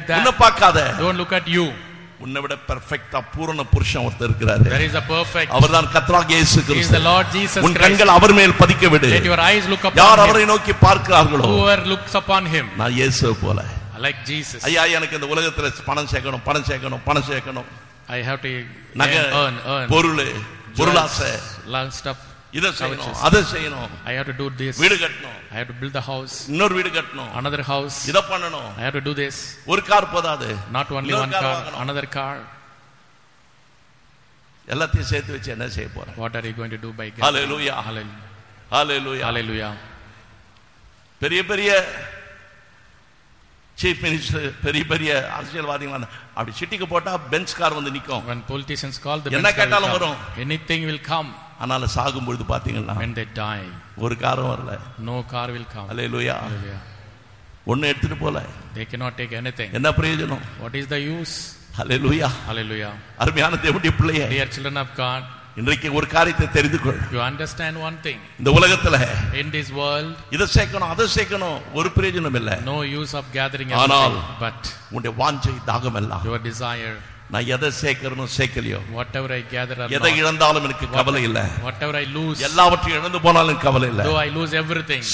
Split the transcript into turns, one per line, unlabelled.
like
உன்னை
that.
பார்க்காத
Don't look at you.
உன்னை விட பெர்ஃபெக்ட்டா பூரண புருஷன் ஒருத்தர் இருக்கிறாரு
There is a perfect.
அவர்தான் கத்ராக இயேசு
He is the
Kristu
Lord Jesus
உன்
Christ.
கண்கள் அவர் மேல் பதிக்க விடு
Let your eyes look
யார்
upon
அவரை
him.
நோக்கி பார்க்கிறார்களோ
Whoever looks upon him,
நான் இயேசுவை போல
like Jesus.
ஐயா எனக்கு இந்த உலகத்துல பணம் சேர்க்கணும் பணம் சேர்க்கணும் பணம் சேர்க்கணும்
I have to
நகை
earn, earn, earn.
பொருள் பொருளாசை
Long stuff.
இதை செய்யணும்
Couches.
அதை செய்யணும்
I have to do this.
வீடு கட்டணும்
I have to build the house.
இன்னொரு வீடு கட்டணும்
Another house.
இதை பண்ணணும்
I have to do this.
ஒரு கார் போதாது
Not only
இன்னொரு
one
car
car,
வாங்கணும்.
another car.
எல்லாத்தையும் சேர்த்து வச்சு என்ன செய்ய போறேன்
What are you going to do by God?
Hallelujah.
Hallelujah.
Hallelujah
Hallelujah.
பெரிய பெரிய சீஃப் மினிஸ்டர் பெரிய பெரிய அரசியல்வாதிகள் அப்படி சிட்டிக்கு போட்டா பெஞ்ச் கார் வந்து நிக்கும்
When politicians call, the
என்ன
Benz car will
கேட்டாலும்
come.
வரும்.
Anything will come
ஆனால சாகும் பொழுது பாத்தீங்கன்னா
when they die.
ஒரு காரும் வரல
No car will come.
Hallelujah
Hallelujah.
ஒண்ணு எடுத்துட்டு போல
They cannot take anything.
என்ன பிரயோஜனம்
What is the use?
Hallelujah
Hallelujah.
அருமையான தேவனுடைய பிள்ளையே
Dear children of God,
இன்றைக்கு ஒரு காரியத்தை தெரிந்து கொள்
you understand one thing.
இந்த உலகத்துல
In this world,
இதை சேர்க்கணும் அதை சேர்க்கணும் ஒரு பிரயோஜனம் இல்ல
no use of gathering
ஆனால்
everything, but
உன்னுடைய வாஞ்சை தாகம் எல்லாம்
your desire,
நான் எதை சேர்க்கறனோ சேர்க்கலையோ
whatever I gather or
எதை
not,
இழந்தாலும் எனக்கு கவலை இல்ல
whatever I lose,
எல்லாவற்றையும் இழந்து போனாலும் கவலை இல்ல
though I lose everything,